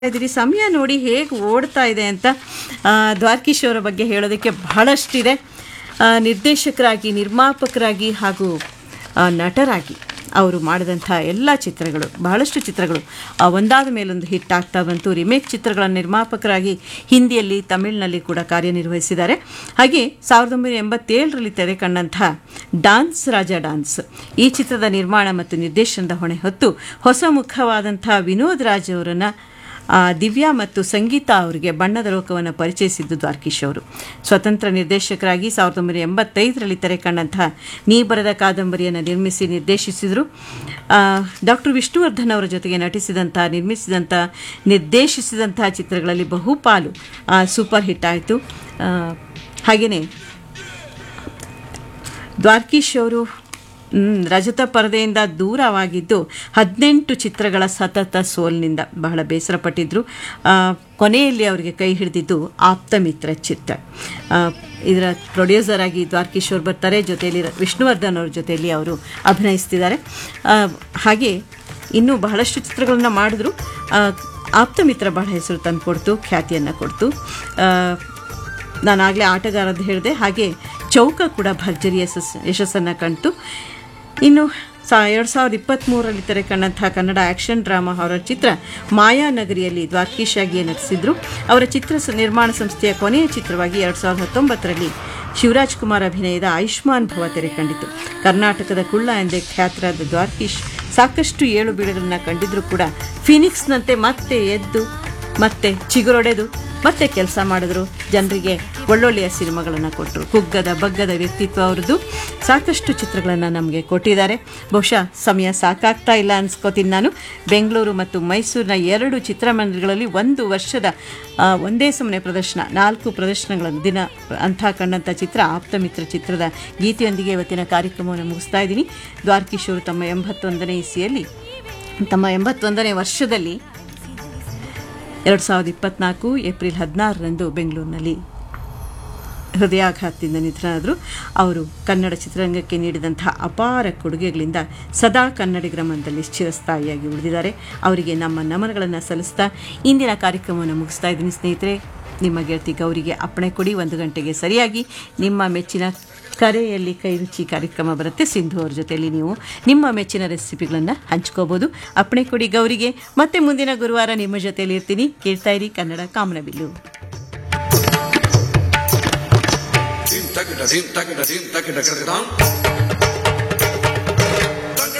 ಇದ್ದೀರಿ ಸಮಯ ನೋಡಿ ಹೇಗೆ ಓಡ್ತಾ ಇದೆ ಅಂತ ಆ, ದ್ವಾರಕೀಶ್ ಅವರ ಬಗ್ಗೆ ಹೇಳೋದಕ್ಕೆ ಬಹಳಷ್ಟಿದೆ ಆ, ನಿರ್ದೇಶಕರಾಗಿ ನಿರ್ಮಾಪಕರಾಗಿ ಹಾಗೂ ಆ, ನಟರಾಗಿ ಅವರು ಮಾಡಿದಂಥ ಎಲ್ಲ ಚಿತ್ರಗಳು ಬಹಳಷ್ಟು ಚಿತ್ರಗಳು ಆ, ಒಂದಾದ ಮೇಲೊಂದು ಹಿಟ್ ಆಗ್ತಾ ಬಂತು ರಿಮೇಕ್ ಚಿತ್ರಗಳ ನಿರ್ಮಾಪಕರಾಗಿ ಹಿಂದಿಯಲ್ಲಿ ತಮಿಳಿನಲ್ಲಿ ಕೂಡ ಕಾರ್ಯನಿರ್ವಹಿಸಿದ್ದಾರೆ ಹಾಗೆ ಸಾವಿರದ ಒಂಬೈನೂರ ಎಂಬತ್ತೇಳರಲ್ಲಿ ತೆರೆ ಕಂಡಂಥ ಡಾನ್ಸ್ ರಾಜ ಡಾನ್ಸ್ ಈ ಚಿತ್ರದ ನಿರ್ಮಾಣ ಮತ್ತು ನಿರ್ದೇಶನದ ಹೊಣೆ ಹೊತ್ತು ಹೊಸ ಮುಖವಾದಂಥ ವಿನೋದ್ ರಾಜ್ ಅವರನ್ನು ಆ, ದಿವ್ಯಾ ಮತ್ತು ಸಂಗೀತ ಅವರಿಗೆ ಬಣ್ಣದ ಲೋಕವನ್ನು ಪರಿಚಯಿಸಿದ್ದು ದ್ವಾರಕೀಶ್ ಅವರು ಸ್ವತಂತ್ರ ನಿರ್ದೇಶಕರಾಗಿ ಸಾವಿರದ ಒಂಬೈನೂರ ಎಂಬತ್ತೈದರಲ್ಲಿ ತೆರೆ ಕಂಡಂತಹ ನೀ ಬರೆದ ಕಾದಂಬರಿಯನ್ನು ನಿರ್ಮಿಸಿ ನಿರ್ದೇಶಿಸಿದರು ಡಾಕ್ಟರ್ ವಿಷ್ಣುವರ್ಧನ್ ಅವರ ಜೊತೆಗೆ ನಟಿಸಿದಂಥ ನಿರ್ಮಿಸಿದಂಥ ನಿರ್ದೇಶಿಸಿದಂತಹ ಚಿತ್ರಗಳಲ್ಲಿ ಬಹುಪಾಲು ಆ, ಸೂಪರ್ ಹಿಟ್ ಆಯಿತು ಹಾಗೆಯೇ ದ್ವಾರಕೀಶ್ ಅವರು ಮ್, ರಜತ ಪರದೆಯಿಂದ ದೂರವಾಗಿದ್ದು ಹದಿನೆಂಟು ಚಿತ್ರಗಳ ಸತತ ಸೋಲಿನಿಂದ ಬಹಳ ಬೇಸರಪಟ್ಟಿದ್ದರು ಆ, ಕೊನೆಯಲ್ಲಿ ಅವರಿಗೆ ಕೈ ಹಿಡಿದಿದ್ದು ಆಪ್ತಮಿತ್ರ ಚಿತ್ರ ಆ, ಇದರ ಪ್ರೊಡ್ಯೂಸರ್ ಆಗಿ ದ್ವಾರಕೀಶ್ ಅವರು ಬರ್ತಾರೆ ಜೊತೆಯಲ್ಲಿ ರ- ವಿಷ್ಣುವರ್ಧನ್ ಅವ್ರ ಜೊತೆಯಲ್ಲಿ ಅವರು ಅಭಿನಯಿಸ್ತಿದ್ದಾರೆ ಆ, ಹಾಗೆ ಇನ್ನೂ ಬಹಳಷ್ಟು ಚಿತ್ರಗಳನ್ನು ಮಾಡಿದ್ರು ಆ, ಆಪ್ತಮಿತ್ರ ಬಹಳ ಹೆಸರು ತಂದು ಕೊಡ್ತು ಖ್ಯಾತಿಯನ್ನು ಕೊಡ್ತು ಆ, ನಾನಾಗಲೇ ಆಟಗಾರದ್ದು ಹೇಳಿದೆ ಹಾಗೆ ಚೌಕ ಕೂಡ ಭರ್ಜರಿ ಯಶಸ್ ಯಶಸ್ಸನ್ನು ಕಂಡು ಇನ್ನು ಸಾ ಎರಡು ಸಾವಿರದ ಇಪ್ಪತ್ತ್ಮೂರರಲ್ಲಿ ತೆರೆ ಕಂಡಂತಹ ಕನ್ನಡ ಆ್ಯಕ್ಷನ್ ಡ್ರಾಮಾ ಹಾರರ್ ಚಿತ್ರ ಮಾಯಾನಗರಿಯಲ್ಲಿ ದ್ವಾರಕೀಶಾಗಿಯೇ ನಟಿಸಿದ್ರು ಅವರ ಚಿತ್ರ ಸ- ನಿರ್ಮಾಣ ಸಂಸ್ಥೆಯ ಕೊನೆಯ ಚಿತ್ರವಾಗಿ ಎರಡು ಸಾವಿರದ ಹತ್ತೊಂಬತ್ತರಲ್ಲಿ ಶಿವರಾಜ್ ಕುಮಾರ್ ಅಭಿನಯದ ಆಯುಷ್ಮಾನ್ ಭವ ತೆರೆ ಕಂಡಿತು ಕರ್ನಾಟಕದ ಕುಳ್ಳ ಎಂದೇ ಖ್ಯಾತರಾದ ದ್ವಾರಕೀಶ್ ಸಾಕಷ್ಟು ಏಳು ಬೀಳುಗಳನ್ನ ಕಂಡಿದ್ರೂ ಕೂಡ ಫಿನಿಕ್ಸ್ನಂತೆ ಮತ್ತೆ ಎದ್ದು ಮತ್ತೆ ಚಿಗುರೊಡೆದು ಮತ್ತೆ ಕೆಲಸ ಮಾಡಿದ್ರು ಜನರಿಗೆ ಒಳ್ಳೊಳ್ಳೆಯ ಸಿನಿಮಾಗಳನ್ನು ಕೊಟ್ಟರು ಕುಗ್ಗದ ಬಗ್ಗದ ವ್ಯಕ್ತಿತ್ವ ಅವ್ರದ್ದು ಸಾಕಷ್ಟು ಚಿತ್ರಗಳನ್ನು ನಮಗೆ ಕೊಟ್ಟಿದ್ದಾರೆ ಬಹುಶಃ ಸಮಯ ಸಾಕಾಗ್ತಾ ಇಲ್ಲ ಅನ್ಸ್ಕೋತೀನಿ ನಾನು ಬೆಂಗಳೂರು ಮತ್ತು ಮೈಸೂರಿನ ಎರಡು ಚಿತ್ರಮಂದಿರಗಳಲ್ಲಿ ಒಂದು ವರ್ಷದ ಆ, ಒಂದೇ ಸಮನೆ ಪ್ರದರ್ಶನ ನಾಲ್ಕು ಪ್ರದರ್ಶನಗಳನ್ನು ದಿನ ಅಂಥ ಕಂಡಂಥ ಚಿತ್ರ ಆಪ್ತಮಿತ್ರ ಚಿತ್ರದ ಗೀತೆಯೊಂದಿಗೆ ಇವತ್ತಿನ ಕಾರ್ಯಕ್ರಮವನ್ನು ಮುಗಿಸ್ತಾ ಇದ್ದೀನಿ ದ್ವಾರಕೀಶವರು ತಮ್ಮ ಎಂಬತ್ತೊಂದನೇ ಇಸಿಯಲ್ಲಿ ತಮ್ಮ ಎಂಬತ್ತೊಂದನೇ ವರ್ಷದಲ್ಲಿ ಎರಡು ಸಾವಿರದ ಇಪ್ಪತ್ನಾಲ್ಕು ಏಪ್ರಿಲ್ ಹದಿನಾರರಂದು ಬೆಂಗಳೂರಿನಲ್ಲಿ ಹೃದಯಾಘಾತದಿಂದ ನಿಧನರಾದರು ಅವರು ಕನ್ನಡ ಚಿತ್ರರಂಗಕ್ಕೆ ನೀಡಿದಂತಹ ಅಪಾರ ಕೊಡುಗೆಗಳಿಂದ ಸದಾ ಕನ್ನಡಿಗರ ಮನದಲ್ಲಿ ಚಿರಸ್ಥಾಯಿಯಾಗಿ ಉಳಿದಿದ್ದಾರೆ ಅವರಿಗೆ ನಮ್ಮ ನಮನಗಳನ್ನು ಸಲ್ಲಿಸ್ತಾ ಇಂದಿನ ಕಾರ್ಯಕ್ರಮವನ್ನು ಮುಗಿಸ್ತಾ ಇದ್ದೀನಿ ಸ್ನೇಹಿತರೆ ನಿಮ್ಮ ಗೆಳತಿ ಗೌರಿಗೆ ಅಪ್ಪಣೆ ಕೊಡಿ ಒಂದು ಗಂಟೆಗೆ ಸರಿಯಾಗಿ ನಿಮ್ಮ ಮೆಚ್ಚಿನ ಕರೆಯಲ್ಲಿ ಕೈ ರುಚಿ ಕಾರ್ಯಕ್ರಮ ಬರುತ್ತೆ ಸಿಂಧು ಅವ್ರ ಜೊತೆಯಲ್ಲಿ ನೀವು ನಿಮ್ಮ ಮೆಚ್ಚಿನ ರೆಸಿಪಿಗಳನ್ನು ಹಂಚ್ಕೋಬೋದು ಅಪ್ಪಣೆ ಕೊಡಿ ಗೌರಿಗೆ ಮತ್ತೆ ಮುಂದಿನ ಗುರುವಾರ ನಿಮ್ಮ ಜೊತೆಯಲ್ಲಿ ಇರ್ತೀನಿ ಕೇಳ್ತಾ ಇರಿ ಕನ್ನಡ ಕಾಮನಬಿಲ್ಲು Dim takita dim takita dim takita kirkitam.